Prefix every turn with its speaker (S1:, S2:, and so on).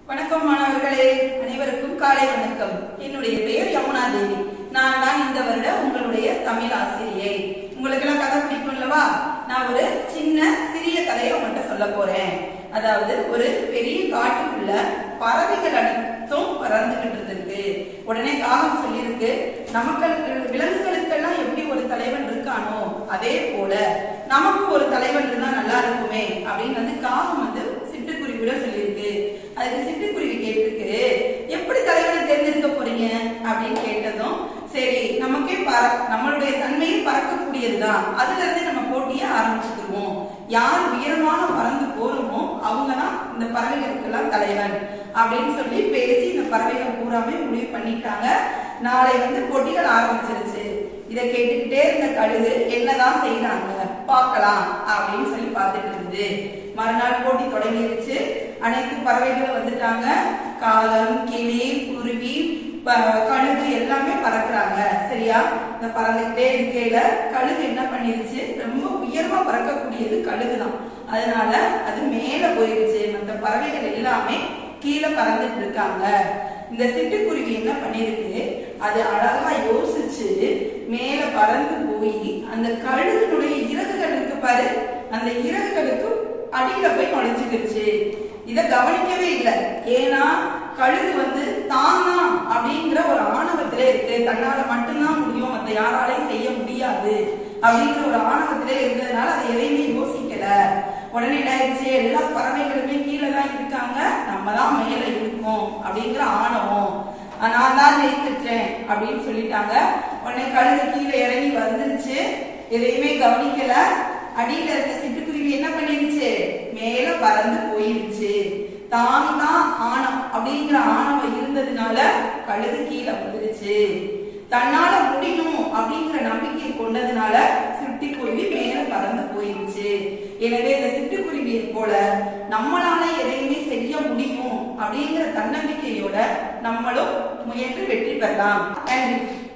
S1: வணக்கம் மாணவர்களே அனைவருக்கும் காலை வணக்கம் என்னுடைய பெயர் யமுனா தேவி நான் தான் இந்த வருட உங்களுடைய தமிழ் ஆசிரியை உங்களுக்கு எல்லாம் கதை பிடிக்கும் அல்லவா நான் ஒரு சின்ன சிறிய கதையை உங்கள்கிட்ட சொல்ல போறேன் அதாவது ஒரு பெரிய காட்டுக்குள்ள பறவைகள் அனைத்தும் பறந்துகிட்டு இருந்திருக்கு உடனே காகம் சொல்லியிருக்கு நமக்கு விலங்குகளுக்கெல்லாம் எப்படி ஒரு தலைவன் இருக்கானோ அதே போல நமக்கு ஒரு தலைவன் இருந்தா நல்லா இருக்குமே அப்படின்னு வந்து காகம் வந்து சிட்டுக்குருவியோட சொல்லியிருக்கு அதுக்கு சிட்டுக்குருவி கேட்டிருக்கு எப்படி தலைவனை தேர்ந்தெடுக்க போறீங்க அப்படின்னு கேட்டதும் சரி நமக்கே பற நம்மளுடைய தன்மையே பறக்கக்கூடியதுதான் அதுல இருந்து நம்ம போட்டியை ஆரம்பிச்சுக்குவோம் யார் உயரமான பறந்து போறோமோ அவங்க தான் இந்த பறவைகளுக்கெல்லாம் தலைவன் அப்படின்னு சொல்லி பேசி இந்த பறவைகள் பூராமே முடிவு பண்ணிட்டாங்க நாளை வந்து போட்டிகள் ஆரம்பிச்சிருச்சு இதை கேட்டுக்கிட்டே இருந்த கழுகு என்னதான் செய்யறாங்க பார்க்கலாம் அப்படின்னு சொல்லி பார்த்துட்டு இருந்தது மறுநாள் போட்டி தொடங்கிருச்சு அனைத்து பறவைகளும் வந்துட்டாங்க காகம் கிளி குருவி ப- கழுகு எல்லாமே பறக்குறாங்க சரியா இந்த பறந்துகிட்டே இருக்கையில கழுகு என்ன பண்ணிருச்சு ரொம்ப உயர்வா பறக்கக்கூடியது கழுகு தான் அதனால அது மேல போயிருச்சு மற்ற பறவைகள் எல்லாமே கீழே பறந்துட்டு இருக்காங்க இந்த சிட்டுக்குருவி என்ன பண்ணிருக்கு அது அழகா யோசிச்சு மேல பறந்து போய் அந்த கழுகுனுடைய இறகுகள் இருக்கு பாரு அந்த இறகுகளுக்கு அடியில போய் நுழைஞ்சுக்கிருச்சு இத கவனிக்கவே இல்லை ஏன்னா கழுகு வந்து தான் தான் அப்படிங்கிற ஒரு ஆணவத்திலே இருக்கு தன்னால மட்டும்தான் முடியும் மத்த யாராலையும் செய்ய முடியாது அப்படிங்கிற ஒரு ஆணவத்திலே இருந்ததுனால அதை எதையுமே யோசிக்கல உடனே என்ன ஆயிடுச்சு எல்லா பறவைகளுமே கீழே தான் இருக்காங்க நம்ம தான் மேல இருக்கோம் அப்படிங்கிற ஆணவம் அஹ் நான் தான் ஜெயிச்சிட்டேன் அப்படின்னு சொல்லிட்டாங்க உடனே கழுகு கீழே இறங்கி வந்துருச்சு எதையுமே கவனிக்கல அடியில இருக்க சிட்டுக்குருவி என்ன பண்ணிருச்சு மேல பறந்து போயிருச்சு தான் தான் ஆணம் அப்படிங்கிற ஆணவம் இருந்ததுனால கழுகு கீழே வந்துருச்சு தன்னால முடியும் அப்படிங்கிற நம்பிக்கை கொண்டதுனால சிட்டுக்குருவி மேல பறந்து போயிருச்சு எனவே இந்த சிட்டுக்குருவியை போல நம்மளால எதையுமே செய்ய முடியும் அப்படிங்கிற தன்னம்பிக்கையோட நம்மளும் முயன்று வெற்றி பெறலாம் நன்றி